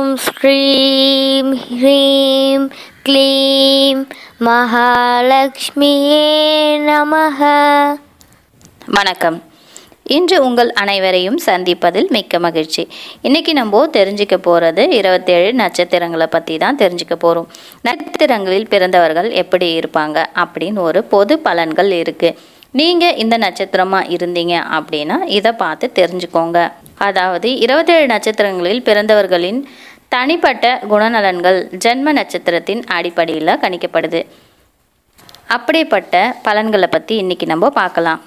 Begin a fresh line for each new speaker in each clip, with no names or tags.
ॐ श्रीं ह्रीं क्लीं महालक्ष्मिये नमः
வணக்கம் இன்று உங்கள் அனைவரையும் சந்திப்பதில் மிக்க மகிழ்ச்சி இன்னைக்கு நம்ம தெரிஞ்சுக்க போகிறது இருபத்தேழு நட்சத்திரங்களை பற்றி தான் தெரிஞ்சுக்க போகிறோம் நட்சத்திரங்களில் பிறந்தவர்கள் எப்படி இருப்பாங்க அப்படின்னு ஒரு பொது பலன்கள் இருக்குது நீங்கள் இந்த நட்சத்திரமாக இருந்தீங்க அப்படின்னா இதை பார்த்து தெரிஞ்சுக்கோங்க அதாவது இருபத்தேழு நட்சத்திரங்களில் பிறந்தவர்களின் தனிப்பட்ட குணநலன்கள் ஜென்ம நட்சத்திரத்தின் அடிப்படையில் கணிக்கப்படுது அப்படிப்பட்ட பலன்களை பற்றி இன்னைக்கு நம்ம பார்க்கலாம்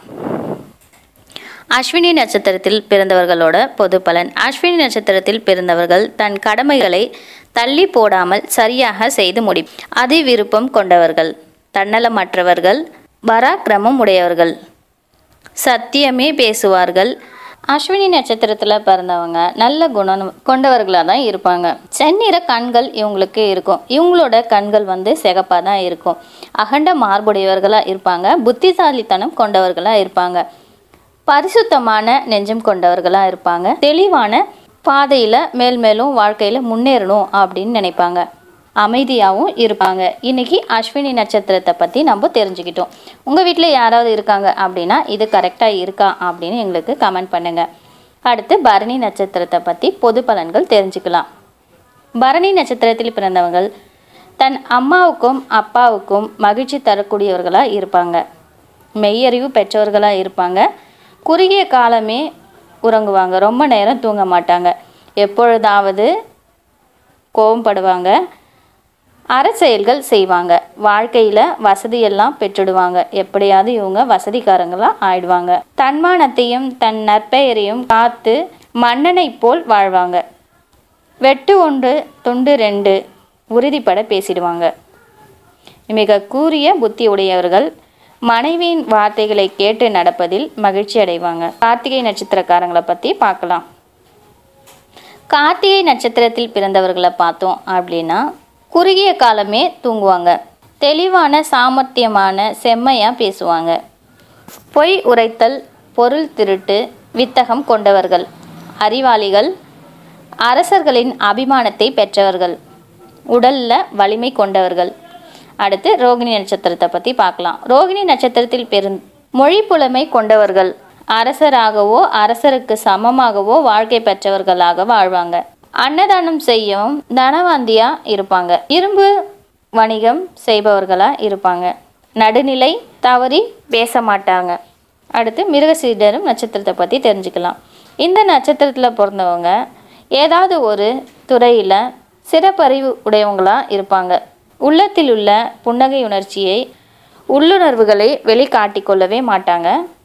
அஸ்வினி நட்சத்திரத்தில் பிறந்தவர்களோட பொது பலன் அஸ்வினி நட்சத்திரத்தில் பிறந்தவர்கள் தன் கடமைகளை தள்ளி போடாமல் சரியாக செய்து முடி அதி விருப்பம் கொண்டவர்கள் தன்னலமற்றவர்கள் பராக்கிரமம் உடையவர்கள் சத்தியமே பேசுவார்கள் அஸ்வினி நட்சத்திரத்தில் பிறந்தவங்க நல்ல குணம் கொண்டவர்களாக தான் இருப்பாங்க செந்நிற கண்கள் இவங்களுக்கு இருக்கும் இவங்களோட கண்கள் வந்து சிகப்பாக தான் இருக்கும் அகண்ட மார்புடையவர்களாக இருப்பாங்க புத்திசாலித்தனம் கொண்டவர்களாக இருப்பாங்க பரிசுத்தமான நெஞ்சம் கொண்டவர்களாக இருப்பாங்க தெளிவான பாதையில் மேல் மேலும் வாழ்க்கையில் முன்னேறணும் அப்படின்னு நினைப்பாங்க அமைதியாகவும் இருப்பாங்க இன்னைக்கு அஸ்வினி நட்சத்திரத்தை பற்றி நம்ம தெரிஞ்சுக்கிட்டோம் உங்கள் வீட்டில் யாராவது இருக்காங்க அப்படின்னா இது கரெக்டாக இருக்கா அப்படின்னு எங்களுக்கு கமெண்ட் பண்ணுங்கள் அடுத்து பரணி நட்சத்திரத்தை பற்றி பொது பலன்கள் தெரிஞ்சுக்கலாம் பரணி நட்சத்திரத்தில் பிறந்தவங்கள் தன் அம்மாவுக்கும் அப்பாவுக்கும் மகிழ்ச்சி தரக்கூடியவர்களாக இருப்பாங்க மெய்யறிவு பெற்றவர்களாக இருப்பாங்க குறுகிய காலமே உறங்குவாங்க ரொம்ப நேரம் தூங்க மாட்டாங்க எப்பொழுதாவது கோவப்படுவாங்க அறச்செயல்கள் செய்வாங்க வாழ்க்கையில் வசதியெல்லாம் பெற்றுடுவாங்க எப்படியாவது இவங்க வசதிக்காரங்களாக ஆயிடுவாங்க தன்மானத்தையும் தன் நற்பெயரையும் காத்து மன்னனை போல் வாழ்வாங்க வெட்டு ஒன்று துண்டு ரெண்டு உறுதிப்பட பேசிடுவாங்க மிக கூரிய புத்தி உடையவர்கள் மனைவியின் வார்த்தைகளை கேட்டு நடப்பதில் மகிழ்ச்சி அடைவாங்க கார்த்திகை நட்சத்திரக்காரங்களை பற்றி பார்க்கலாம் கார்த்திகை நட்சத்திரத்தில் பிறந்தவர்களை பார்த்தோம் அப்படின்னா குறுகிய காலமே தூங்குவாங்க தெளிவான சாமர்த்தியமான செம்மையாக பேசுவாங்க பொய் உரைத்தல் பொருள் திருட்டு வித்தகம் கொண்டவர்கள் அறிவாளிகள் அரசர்களின் அபிமானத்தை பெற்றவர்கள் உடல்ல வலிமை கொண்டவர்கள் அடுத்து ரோகிணி நட்சத்திரத்தை பற்றி பார்க்கலாம் ரோகிணி நட்சத்திரத்தில் பெரு மொழி புலமை கொண்டவர்கள் அரசராகவோ அரசருக்கு சமமாகவோ வாழ்க்கை பெற்றவர்களாக வாழ்வாங்க அன்னதானம் செய்யவும் தனவாந்தியா இருப்பாங்க இரும்பு வணிகம் செய்பவர்களா இருப்பாங்க நடுநிலை தவறி பேச மாட்டாங்க அடுத்து மிருகசீடரும் நட்சத்திரத்தை பற்றி தெரிஞ்சுக்கலாம் இந்த நட்சத்திரத்தில் பிறந்தவங்க ஏதாவது ஒரு துறையில் சிறப்பறிவு உடையவங்களாக இருப்பாங்க உள்ளத்தில் உள்ள புன்னகை உணர்ச்சியை உள்ளுணர்வுகளை வெளிக்காட்டிக் கொள்ளவே மாட்டாங்க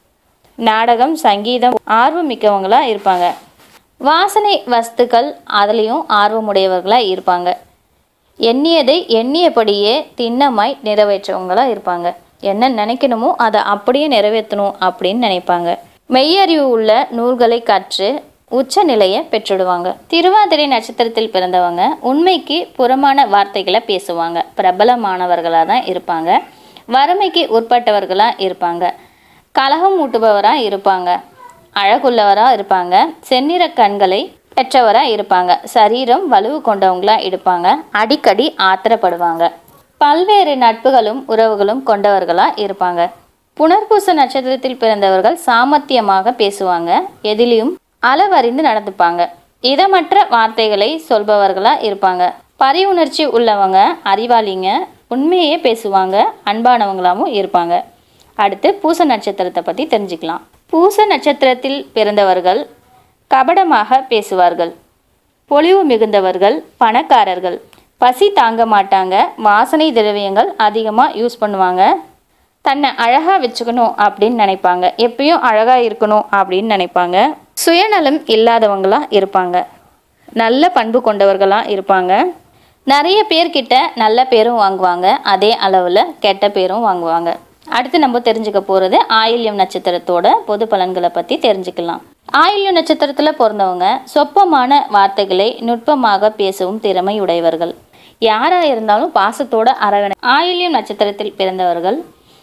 நாடகம் சங்கீதம் ஆர்வம் மிக்கவங்களாக இருப்பாங்க வாசனை வஸ்துக்கள் அதுலேயும் ஆர்வமுடையவர்களாக இருப்பாங்க எண்ணியதை எண்ணியபடியே திண்ணமாய் நிறைவேற்றவங்களாக இருப்பாங்க என்ன நினைக்கணுமோ அதை அப்படியே நிறைவேற்றணும் அப்படின்னு நினைப்பாங்க மெய்யறிவு உள்ள நூல்களை கற்று உச்ச நிலையை பெற்றுடுவாங்க திருவாதிரை நட்சத்திரத்தில் பிறந்தவங்க உண்மைக்கு புறமான வார்த்தைகளை பேசுவாங்க பிரபலமானவர்களாக தான் இருப்பாங்க வறுமைக்கு உட்பட்டவர்களாக இருப்பாங்க கலகம் ஊட்டுபவராக இருப்பாங்க அழகுள்ளவராக இருப்பாங்க செந்நிற கண்களை பெற்றவராக இருப்பாங்க சரீரம் வலுவு கொண்டவங்களா இருப்பாங்க அடிக்கடி ஆத்திரப்படுவாங்க பல்வேறு நட்புகளும் உறவுகளும் கொண்டவர்களாக இருப்பாங்க புனர்பூச நட்சத்திரத்தில் பிறந்தவர்கள் சாமர்த்தியமாக பேசுவாங்க எதிலையும் அளவறிந்து நடந்துப்பாங்க இதமற்ற வார்த்தைகளை சொல்பவர்களாக இருப்பாங்க பரிவுணர்ச்சி உள்ளவங்க அறிவாளிங்க உண்மையே பேசுவாங்க அன்பானவங்களாகவும் இருப்பாங்க அடுத்து பூச நட்சத்திரத்தை பற்றி தெரிஞ்சுக்கலாம் பூச நட்சத்திரத்தில் பிறந்தவர்கள் கபடமாக பேசுவார்கள் பொலிவு மிகுந்தவர்கள் பணக்காரர்கள் பசி தாங்க மாட்டாங்க வாசனை திரவியங்கள் அதிகமாக யூஸ் பண்ணுவாங்க தன்னை அழகாக வச்சுக்கணும் அப்படின்னு நினைப்பாங்க எப்பயும் அழகாக இருக்கணும் அப்படின்னு நினைப்பாங்க சுயநலம் இல்லாதவங்களா இருப்பாங்க நல்ல பண்பு கொண்டவர்களாக இருப்பாங்க நிறைய பேர்கிட்ட நல்ல பேரும் வாங்குவாங்க அதே அளவில் கெட்ட பேரும் வாங்குவாங்க அடுத்து நம்ம தெரிஞ்சுக்க போகிறது ஆயில்யம் நட்சத்திரத்தோட பொது பலன்களை பற்றி தெரிஞ்சுக்கலாம் ஆயில்யம் நட்சத்திரத்தில் பிறந்தவங்க சொப்பமான வார்த்தைகளை நுட்பமாக பேசவும் திறமை உடையவர்கள் யாராக இருந்தாலும் பாசத்தோட அரவணை ஆயில்யம் நட்சத்திரத்தில் பிறந்தவர்கள்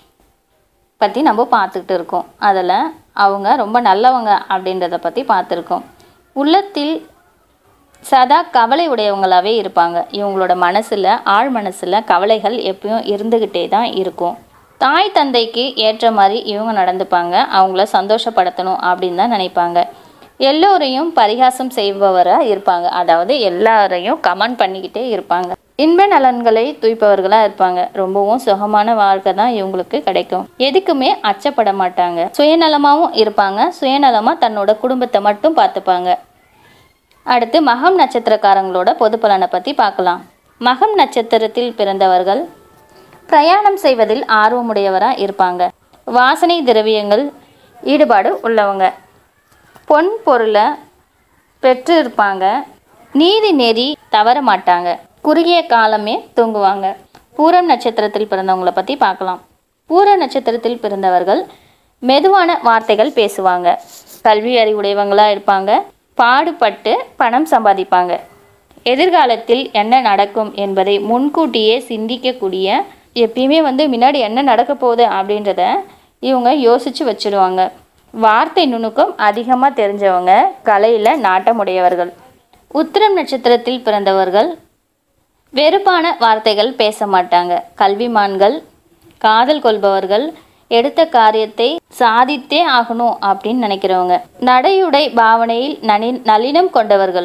பற்றி நம்ம பார்த்துக்கிட்டு இருக்கோம் அதில் அவங்க ரொம்ப நல்லவங்க அப்படின்றத பற்றி பார்த்துருக்கோம் உள்ளத்தில் சதா கவலை உடையவங்களாவே இருப்பாங்க இவங்களோட மனசில் ஆழ் மனசில் கவலைகள் எப்பயும் இருந்துக்கிட்டே தான் இருக்கும் தாய் தந்தைக்கு ஏற்ற மாதிரி இவங்க நடந்துப்பாங்க அவங்கள சந்தோஷப்படுத்தணும் அப்படின்னு தான் நினைப்பாங்க எல்லோரையும் பரிகாசம் செய்பவராக இருப்பாங்க அதாவது எல்லாரையும் கமெண்ட் பண்ணிக்கிட்டே இருப்பாங்க இன்ப நலன்களை தூய்ப்பவர்களாக இருப்பாங்க ரொம்பவும் சுகமான வாழ்க்கை தான் இவங்களுக்கு கிடைக்கும் எதுக்குமே அச்சப்பட மாட்டாங்க சுயநலமாகவும் இருப்பாங்க சுயநலமாக தன்னோட குடும்பத்தை மட்டும் பார்த்துப்பாங்க அடுத்து மகம் நட்சத்திரக்காரங்களோட பொது பலனை பற்றி பார்க்கலாம் மகம் நட்சத்திரத்தில் பிறந்தவர்கள் பிரயாணம் செய்வதில் ஆர்வமுடையவராக இருப்பாங்க வாசனை திரவியங்கள் ஈடுபாடு உள்ளவங்க பொன் பொருளை பெற்று இருப்பாங்க நீதி நெறி தவற மாட்டாங்க குறுகிய காலமே தூங்குவாங்க பூரம் நட்சத்திரத்தில் பிறந்தவங்களை பற்றி பார்க்கலாம் பூர நட்சத்திரத்தில் பிறந்தவர்கள் மெதுவான வார்த்தைகள் பேசுவாங்க கல்வி அறிவுடையவங்களாக இருப்பாங்க பாடுபட்டு பணம் சம்பாதிப்பாங்க எதிர்காலத்தில் என்ன நடக்கும் என்பதை முன்கூட்டியே சிந்திக்கக்கூடிய எப்பயுமே வந்து முன்னாடி என்ன நடக்க போகுது அப்படின்றத இவங்க யோசித்து வச்சிடுவாங்க வார்த்தை நுணுக்கம் அதிகமாக தெரிஞ்சவங்க கலையில் நாட்டமுடையவர்கள் உத்திரம் நட்சத்திரத்தில் பிறந்தவர்கள் வெறுப்பான வார்த்தைகள் பேச மாட்டாங்க கல்விமான்கள் காதல் கொள்பவர்கள் எடுத்த காரியத்தை சாதித்தே ஆகணும் அப்படின்னு நினைக்கிறவங்க நடையுடை பாவனையில் நனி நளினம் கொண்டவர்கள்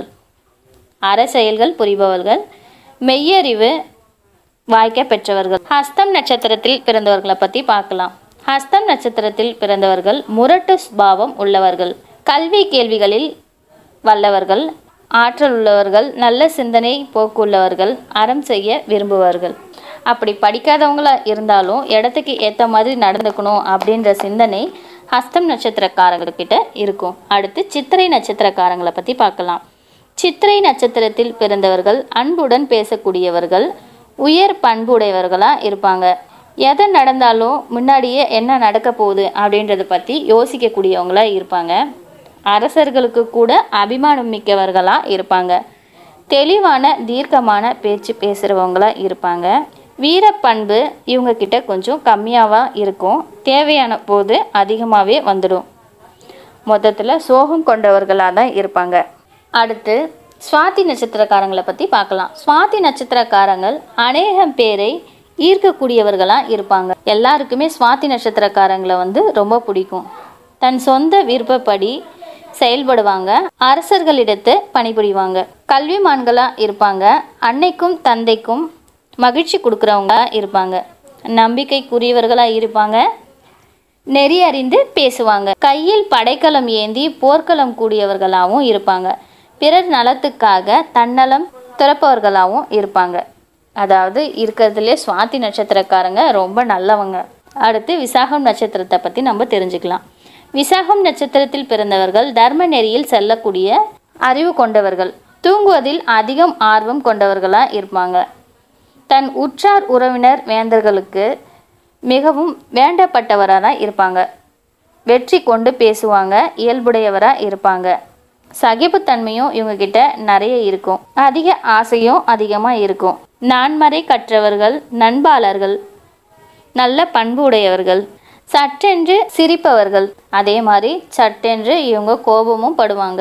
அறச்செயல்கள் புரிபவர்கள் மெய்யறிவு வாய்க்க பெற்றவர்கள் ஹஸ்தம் நட்சத்திரத்தில் பிறந்தவர்களை பற்றி பார்க்கலாம் ஹஸ்தம் நட்சத்திரத்தில் பிறந்தவர்கள் முரட்டு சுபாவம் உள்ளவர்கள் கல்வி கேள்விகளில் வல்லவர்கள் ஆற்றல் உள்ளவர்கள் நல்ல சிந்தனை போக்குள்ளவர்கள் அறம் செய்ய விரும்புவார்கள் அப்படி படிக்காதவங்களா இருந்தாலும் இடத்துக்கு ஏற்ற மாதிரி நடந்துக்கணும் அப்படின்ற சிந்தனை ஹஸ்தம் நட்சத்திரக்காரங்கக்கிட்ட இருக்கும் அடுத்து சித்திரை நட்சத்திரக்காரங்களை பற்றி பார்க்கலாம் சித்திரை நட்சத்திரத்தில் பிறந்தவர்கள் அன்புடன் பேசக்கூடியவர்கள் உயர் பண்புடையவர்களாக இருப்பாங்க எதை நடந்தாலும் முன்னாடியே என்ன நடக்க போகுது அப்படின்றத பற்றி யோசிக்கக்கூடியவங்களா இருப்பாங்க அரசர்களுக்கு கூட அபிமானம் மிக்கவர்களாக இருப்பாங்க தெளிவான தீர்க்கமான பேச்சு பேசுகிறவங்களா இருப்பாங்க வீரப்பண்பு இவங்க கிட்ட கொஞ்சம் கம்மியாவா இருக்கும் தேவையான போது அதிகமாகவே வந்துடும் மொத்தத்தில் சோகம் கொண்டவர்களாக தான் இருப்பாங்க அடுத்து சுவாதி நட்சத்திரக்காரங்களை பற்றி பார்க்கலாம் சுவாதி நட்சத்திரக்காரங்கள் அநேகம் பேரை ஈர்க்கக்கூடியவர்களாக இருப்பாங்க எல்லாருக்குமே சுவாதி நட்சத்திரக்காரங்களை வந்து ரொம்ப பிடிக்கும் தன் சொந்த விருப்பப்படி செயல்படுவாங்க அரசர்களிடத்து பணிபுரிவாங்க கல்விமான்களாக இருப்பாங்க அன்னைக்கும் தந்தைக்கும் மகிழ்ச்சி கொடுக்குறவங்க இருப்பாங்க நம்பிக்கைக்குரியவர்களாக இருப்பாங்க நெறி அறிந்து பேசுவாங்க கையில் படைக்கலம் ஏந்தி போர்க்களம் கூடியவர்களாகவும் இருப்பாங்க பிறர் நலத்துக்காக தன்னலம் துறப்பவர்களாகவும் இருப்பாங்க அதாவது இருக்கிறதுலே சுவாதி நட்சத்திரக்காரங்க ரொம்ப நல்லவங்க அடுத்து விசாகம் நட்சத்திரத்தை பற்றி நம்ம தெரிஞ்சுக்கலாம் விசாகம் நட்சத்திரத்தில் பிறந்தவர்கள் தர்ம நெறியில் செல்லக்கூடிய அறிவு கொண்டவர்கள் தூங்குவதில் அதிகம் ஆர்வம் கொண்டவர்களாக இருப்பாங்க தன் உற்றார் உறவினர் வேந்தர்களுக்கு மிகவும் வேண்டப்பட்டவராக தான் இருப்பாங்க வெற்றி கொண்டு பேசுவாங்க இயல்புடையவராக இருப்பாங்க சகிப்புத்தன்மையும் இவங்க கிட்ட நிறைய இருக்கும் அதிக ஆசையும் அதிகமாக இருக்கும் நான்மறை கற்றவர்கள் நண்பாளர்கள் நல்ல பண்பு உடையவர்கள் சட்டென்று சிரிப்பவர்கள் அதே மாதிரி சட்டென்று இவங்க கோபமும் படுவாங்க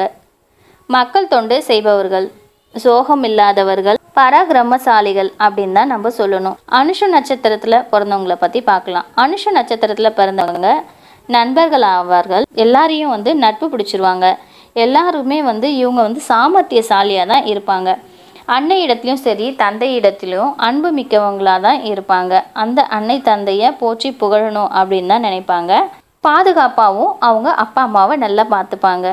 மக்கள் தொண்டு செய்பவர்கள் சோகம் இல்லாதவர்கள் பராக்கிரமசாலிகள் அப்படின்னு தான் நம்ம சொல்லணும் அனுஷ நட்சத்திரத்தில் பிறந்தவங்களை பற்றி பார்க்கலாம் அனுஷ நட்சத்திரத்தில் பிறந்தவங்க நண்பர்கள் ஆவார்கள் எல்லாரையும் வந்து நட்பு பிடிச்சிருவாங்க எல்லாருமே வந்து இவங்க வந்து சாமர்த்தியசாலியாக தான் இருப்பாங்க அன்னை இடத்துலையும் சரி தந்தை இடத்துலையும் அன்பு மிக்கவங்களாக தான் இருப்பாங்க அந்த அன்னை தந்தையை போற்றி புகழணும் அப்படின்னு தான் நினைப்பாங்க பாதுகாப்பாகவும் அவங்க அப்பா அம்மாவை நல்லா பார்த்துப்பாங்க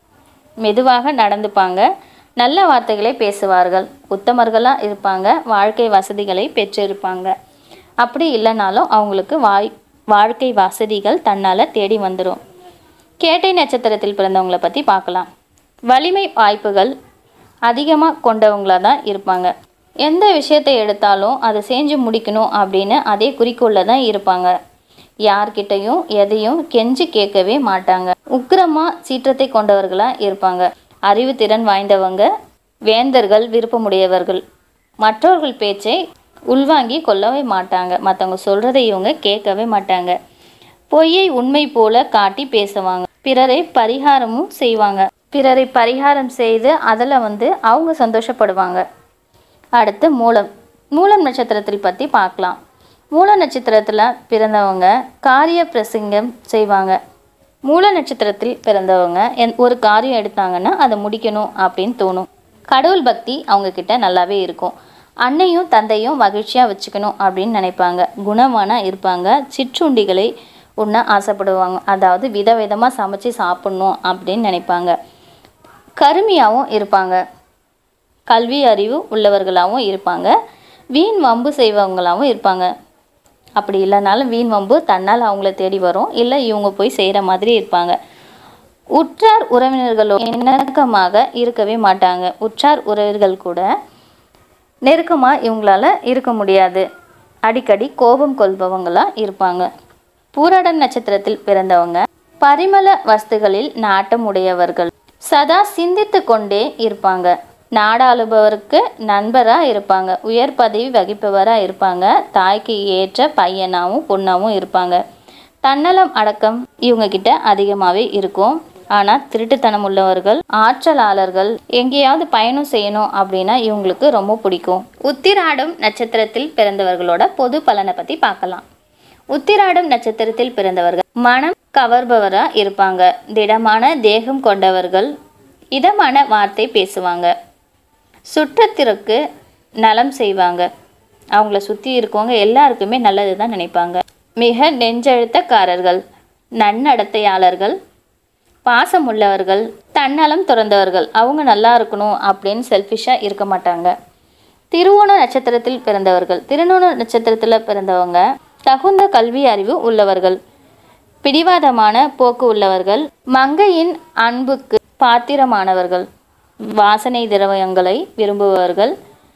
மெதுவாக நடந்துப்பாங்க நல்ல வார்த்தைகளை பேசுவார்கள் உத்தமர்களாக இருப்பாங்க வாழ்க்கை வசதிகளை பெற்றிருப்பாங்க அப்படி இல்லைனாலும் அவங்களுக்கு வாய் வாழ்க்கை வசதிகள் தன்னால் தேடி வந்துடும் கேட்டை நட்சத்திரத்தில் பிறந்தவங்களை பற்றி பார்க்கலாம் வலிமை வாய்ப்புகள் அதிகமாக கொண்டவங்களாக தான் இருப்பாங்க எந்த விஷயத்தை எடுத்தாலும் அதை செஞ்சு முடிக்கணும் அப்படின்னு அதே குறிக்கோளில் தான் இருப்பாங்க யார்கிட்டையும் எதையும் கெஞ்சி கேட்கவே மாட்டாங்க உக்கிரமாக சீற்றத்தை கொண்டவர்களாக இருப்பாங்க அறிவுத்திறன் வாய்ந்தவங்க வேந்தர்கள் விருப்பமுடையவர்கள் மற்றவர்கள் பேச்சை உள்வாங்கி கொள்ளவே மாட்டாங்க மற்றவங்க சொல்கிறதை இவங்க கேட்கவே மாட்டாங்க பொய்யை உண்மை போல காட்டி பேசுவாங்க பிறரை பரிகாரமும் செய்வாங்க பிறரை பரிகாரம் செய்து அதில் வந்து அவங்க சந்தோஷப்படுவாங்க அடுத்து மூலம் மூலம் நட்சத்திரத்தில் பற்றி பார்க்கலாம் மூல நட்சத்திரத்தில் பிறந்தவங்க காரிய பிரசங்கம் செய்வாங்க மூல நட்சத்திரத்தில் பிறந்தவங்க என் ஒரு காரியம் எடுத்தாங்கன்னா அதை முடிக்கணும் அப்படின்னு தோணும் கடவுள் பக்தி அவங்க கிட்ட நல்லாவே இருக்கும் அன்னையும் தந்தையும் மகிழ்ச்சியாக வச்சுக்கணும் அப்படின்னு நினைப்பாங்க குணமான இருப்பாங்க சிற்றுண்டிகளை உண்ண ஆசைப்படுவாங்க அதாவது விதவிதமாக சமைச்சு சாப்பிட்ணும் அப்படின்னு நினைப்பாங்க கருமையாகவும் இருப்பாங்க கல்வி அறிவு உள்ளவர்களாகவும் இருப்பாங்க வீண் வம்பு செய்வவங்களாகவும் இருப்பாங்க அப்படி இல்லைனாலும் வீண் வம்பு தன்னால் அவங்கள தேடி வரும் இல்லை இவங்க போய் செய்கிற மாதிரி இருப்பாங்க உற்றார் உறவினர்களோட இணக்கமாக இருக்கவே மாட்டாங்க உற்றார் உறவினர்கள் கூட நெருக்கமாக இவங்களால இருக்க முடியாது அடிக்கடி கோபம் கொள்பவங்களா இருப்பாங்க பூராடம் நட்சத்திரத்தில் பிறந்தவங்க பரிமள வஸ்துகளில் நாட்டம் உடையவர்கள் சதா சிந்தித்து கொண்டே இருப்பாங்க நாடாளுபவருக்கு நண்பராக இருப்பாங்க உயர் பதவி வகிப்பவராக இருப்பாங்க தாய்க்கு ஏற்ற பையனாகவும் பொண்ணாகவும் இருப்பாங்க தன்னலம் அடக்கம் இவங்க கிட்ட அதிகமாகவே இருக்கும் ஆனால் திருட்டுத்தனம் உள்ளவர்கள் ஆற்றலாளர்கள் எங்கேயாவது பயணம் செய்யணும் அப்படின்னா இவங்களுக்கு ரொம்ப பிடிக்கும் உத்திராடம் நட்சத்திரத்தில் பிறந்தவர்களோட பொது பலனை பற்றி பார்க்கலாம் உத்திராடம் நட்சத்திரத்தில் பிறந்தவர்கள் மனம் கவர்பவராக இருப்பாங்க திடமான தேகம் கொண்டவர்கள் இதமான வார்த்தை பேசுவாங்க சுற்றத்திற்கு நலம் செய்வாங்க அவங்கள சுற்றி இருக்கவங்க எல்லாருக்குமே நல்லது தான் நினைப்பாங்க மிக நெஞ்செழுத்தக்காரர்கள் நன்னடத்தையாளர்கள் பாசமுள்ளவர்கள் தன்னலம் துறந்தவர்கள் அவங்க நல்லா இருக்கணும் அப்படின்னு செல்ஃபிஷாக இருக்க மாட்டாங்க திருவோண நட்சத்திரத்தில் பிறந்தவர்கள் திருநோண நட்சத்திரத்தில் பிறந்தவங்க தகுந்த கல்வி அறிவு உள்ளவர்கள் பிடிவாதமான போக்கு உள்ளவர்கள் மங்கையின் அன்புக்கு பாத்திரமானவர்கள் வாசனை திரவியங்களை விரும்புபவர்கள்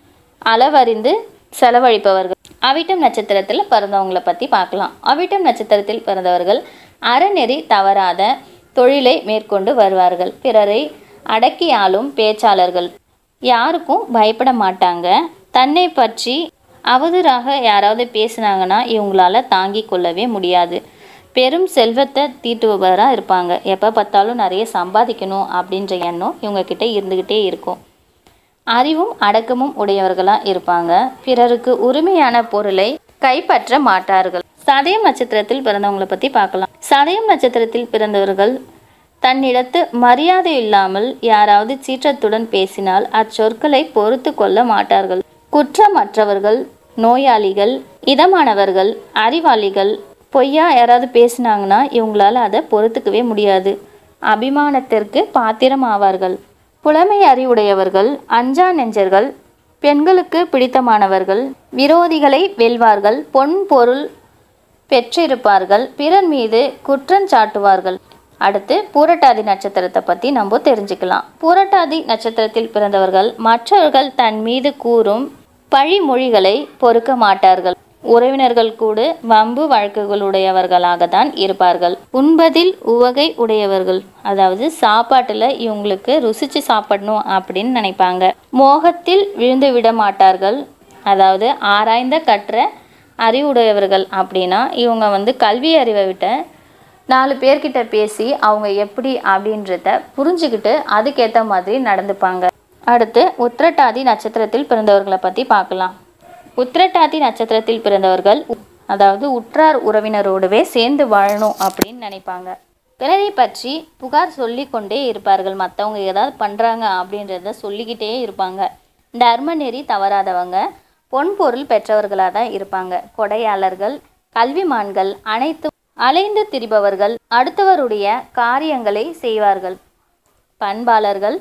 அளவறிந்து செலவழிப்பவர்கள் அவிட்டம் நட்சத்திரத்தில் பிறந்தவங்களை பற்றி பார்க்கலாம் அவிட்டம் நட்சத்திரத்தில் பிறந்தவர்கள் அறநெறி தவறாத தொழிலை மேற்கொண்டு வருவார்கள் பிறரை அடக்கி ஆளும் பேச்சாளர்கள் யாருக்கும் பயப்பட மாட்டாங்க தன்னை பற்றி அவதூறாக யாராவது பேசுனாங்கன்னா இவங்களால தாங்கிக் கொள்ளவே முடியாது பெரும் செல்வத்தை தீட்டுபவராக இருப்பாங்க எப்போ பார்த்தாலும் நிறைய சம்பாதிக்கணும் அப்படின்ற எண்ணம் இவங்க கிட்ட இருந்துக்கிட்டே இருக்கும் அறிவும் அடக்கமும் உடையவர்களாக இருப்பாங்க பிறருக்கு உரிமையான பொருளை கைப்பற்ற மாட்டார்கள் சதயம் நட்சத்திரத்தில் பிறந்தவங்களை பற்றி பார்க்கலாம் சதயம் நட்சத்திரத்தில் பிறந்தவர்கள் தன்னிடத்து மரியாதை இல்லாமல் யாராவது சீற்றத்துடன் பேசினால் அச்சொற்களை பொறுத்து கொள்ள மாட்டார்கள் குற்றமற்றவர்கள் நோயாளிகள் இதமானவர்கள் அறிவாளிகள் பொய்யா யாராவது பேசினாங்கன்னா இவங்களால அதை பொறுத்துக்கவே முடியாது அபிமானத்திற்கு பாத்திரம் ஆவார்கள் புலமை அறிவுடையவர்கள் அஞ்சா நெஞ்சர்கள் பெண்களுக்கு பிடித்தமானவர்கள் விரோதிகளை வெல்வார்கள் பொன் பொருள் பெற்றிருப்பார்கள் பிறர் மீது குற்றஞ்சாட்டுவார்கள் அடுத்து பூரட்டாதி நட்சத்திரத்தை பற்றி நம்ம தெரிஞ்சுக்கலாம் பூரட்டாதி நட்சத்திரத்தில் பிறந்தவர்கள் மற்றவர்கள் தன் மீது கூறும் பழிமொழிகளை பொறுக்க மாட்டார்கள் உறவினர்கள் கூட வம்பு வழக்குகளுடையவர்களாக தான் இருப்பார்கள் உண்பதில் உவகை உடையவர்கள் அதாவது சாப்பாட்டில் இவங்களுக்கு ருசிச்சு சாப்பிடணும் அப்படின்னு நினைப்பாங்க மோகத்தில் விழுந்து விட மாட்டார்கள் அதாவது ஆராய்ந்த கற்ற அறிவுடையவர்கள் அப்படின்னா இவங்க வந்து கல்வி அறிவை விட்ட நாலு பேர்கிட்ட பேசி அவங்க எப்படி அப்படின்றத புரிஞ்சுக்கிட்டு அதுக்கேற்ற மாதிரி நடந்துப்பாங்க அடுத்து உத்திரட்டாதி நட்சத்திரத்தில் பிறந்தவர்களை பற்றி பார்க்கலாம் உத்திரட்டாதி நட்சத்திரத்தில் பிறந்தவர்கள் அதாவது உற்றார் உறவினரோடவே சேர்ந்து வாழணும் அப்படின்னு நினைப்பாங்க பிறரை பற்றி புகார் சொல்லி கொண்டே இருப்பார்கள் மற்றவங்க ஏதாவது பண்ணுறாங்க அப்படின்றத சொல்லிக்கிட்டே இருப்பாங்க தர்ம நெறி தவறாதவங்க பொன் பொருள் பெற்றவர்களாக தான் இருப்பாங்க கொடையாளர்கள் கல்விமான்கள் அனைத்து அலைந்து திரிபவர்கள் அடுத்தவருடைய காரியங்களை செய்வார்கள் பண்பாளர்கள்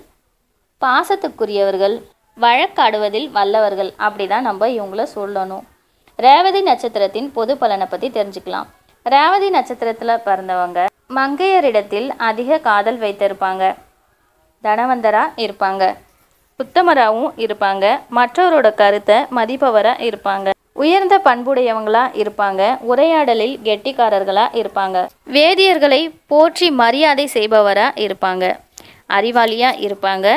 பாசத்துக்குரியவர்கள் வழக்காடுவதில் வல்லவர்கள் அப்படி தான் நம்ம இவங்கள சொல்லணும் ரேவதி நட்சத்திரத்தின் பொது பலனை பற்றி தெரிஞ்சுக்கலாம் ரேவதி நட்சத்திரத்தில் பிறந்தவங்க மங்கையரிடத்தில் அதிக காதல் வைத்திருப்பாங்க தனவந்தரா இருப்பாங்க உத்தமராகவும் இருப்பாங்க மற்றவரோட கருத்தை மதிப்பவராக இருப்பாங்க உயர்ந்த பண்புடையவங்களா இருப்பாங்க உரையாடலில் கெட்டிக்காரர்களா இருப்பாங்க வேதியர்களை போற்றி மரியாதை செய்பவரா இருப்பாங்க அறிவாளியா இருப்பாங்க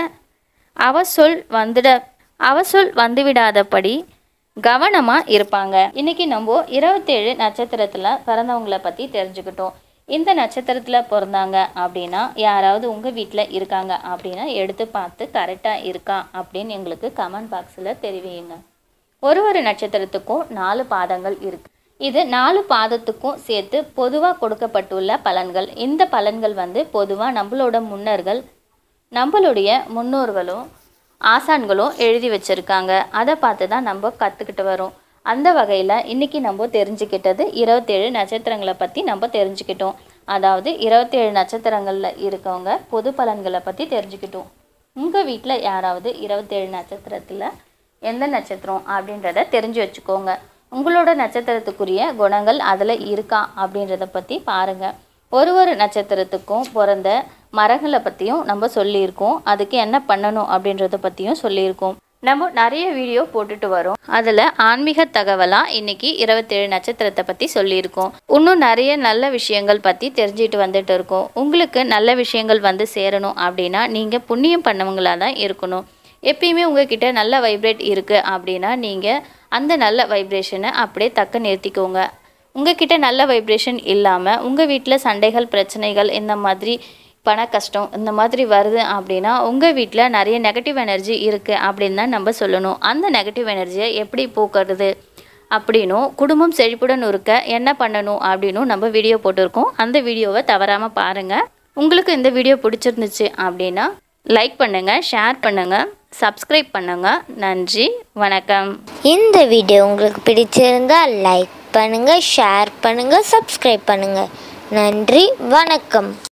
அவ சொல் வந்துட அவ சொல் வந்துவிடாதபடி கவனமாக இருப்பாங்க இன்னைக்கு நம்ம இருபத்தேழு நட்சத்திரத்தில் பிறந்தவங்கள பற்றி தெரிஞ்சுக்கிட்டோம் இந்த நட்சத்திரத்தில் பிறந்தாங்க அப்படின்னா யாராவது உங்கள் வீட்டில் இருக்காங்க அப்படின்னா எடுத்து பார்த்து கரெக்டாக இருக்கா அப்படின்னு எங்களுக்கு கமெண்ட் பாக்ஸில் தெரிவியுங்க ஒரு ஒரு நட்சத்திரத்துக்கும் நாலு பாதங்கள் இருக்கு இது நாலு பாதத்துக்கும் சேர்த்து பொதுவாக கொடுக்கப்பட்டுள்ள பலன்கள் இந்த பலன்கள் வந்து பொதுவாக நம்மளோட முன்னர்கள் நம்மளுடைய முன்னோர்களும் ஆசான்களும் எழுதி வச்சுருக்காங்க அதை பார்த்து தான் நம்ம கற்றுக்கிட்டு வரோம் அந்த வகையில் இன்றைக்கி நம்ம தெரிஞ்சுக்கிட்டது இருபத்தேழு நட்சத்திரங்களை பற்றி நம்ம தெரிஞ்சுக்கிட்டோம் அதாவது இருபத்தேழு நட்சத்திரங்களில் இருக்கவங்க பொது பலன்களை பற்றி தெரிஞ்சுக்கிட்டோம் உங்கள் வீட்டில் யாராவது இருபத்தேழு நட்சத்திரத்தில் எந்த நட்சத்திரம் அப்படின்றத தெரிஞ்சு வச்சுக்கோங்க உங்களோட நட்சத்திரத்துக்குரிய குணங்கள் அதில் இருக்கா அப்படின்றத பற்றி பாருங்கள் ஒரு ஒரு நட்சத்திரத்துக்கும் பிறந்த மரங்களை பற்றியும் நம்ம சொல்லியிருக்கோம் அதுக்கு என்ன பண்ணணும் அப்படின்றத பற்றியும் சொல்லியிருக்கோம் நம்ம நிறைய வீடியோ போட்டுட்டு வரோம் அதில் ஆன்மீக தகவலாக இன்னைக்கு இருபத்தேழு நட்சத்திரத்தை பற்றி சொல்லியிருக்கோம் இன்னும் நிறைய நல்ல விஷயங்கள் பற்றி தெரிஞ்சுட்டு வந்துட்டு இருக்கோம் உங்களுக்கு நல்ல விஷயங்கள் வந்து சேரணும் அப்படின்னா நீங்கள் புண்ணியம் பண்ணவங்களாக தான் இருக்கணும் எப்பயுமே உங்ககிட்ட நல்ல வைப்ரேட் இருக்குது அப்படின்னா நீங்கள் அந்த நல்ல வைப்ரேஷனை அப்படியே தக்க நிறுத்திக்கோங்க உங்ககிட்ட நல்ல வைப்ரேஷன் இல்லாமல் உங்கள் வீட்டில் சண்டைகள் பிரச்சனைகள் இந்த மாதிரி பண கஷ்டம் இந்த மாதிரி வருது அப்படின்னா உங்கள் வீட்டில் நிறைய நெகட்டிவ் எனர்ஜி இருக்குது அப்படின்னு தான் நம்ம சொல்லணும் அந்த நெகட்டிவ் எனர்ஜியை எப்படி போக்குறது அப்படின்னும் குடும்பம் செழிப்புடன் இருக்க என்ன பண்ணணும் அப்படின்னும் நம்ம வீடியோ போட்டிருக்கோம் அந்த வீடியோவை தவறாமல் பாருங்கள் உங்களுக்கு இந்த வீடியோ பிடிச்சிருந்துச்சு அப்படின்னா லைக் பண்ணுங்கள் ஷேர் பண்ணுங்கள் சப்ஸ்கிரைப் பண்ணுங்கள் நன்றி வணக்கம்
இந்த வீடியோ உங்களுக்கு பிடிச்சிருந்தா லைக் பண்ணுங்க ஷேர் பண்ணுங்க சப்ஸ்கிரைப் பண்ணுங்க நன்றி வணக்கம்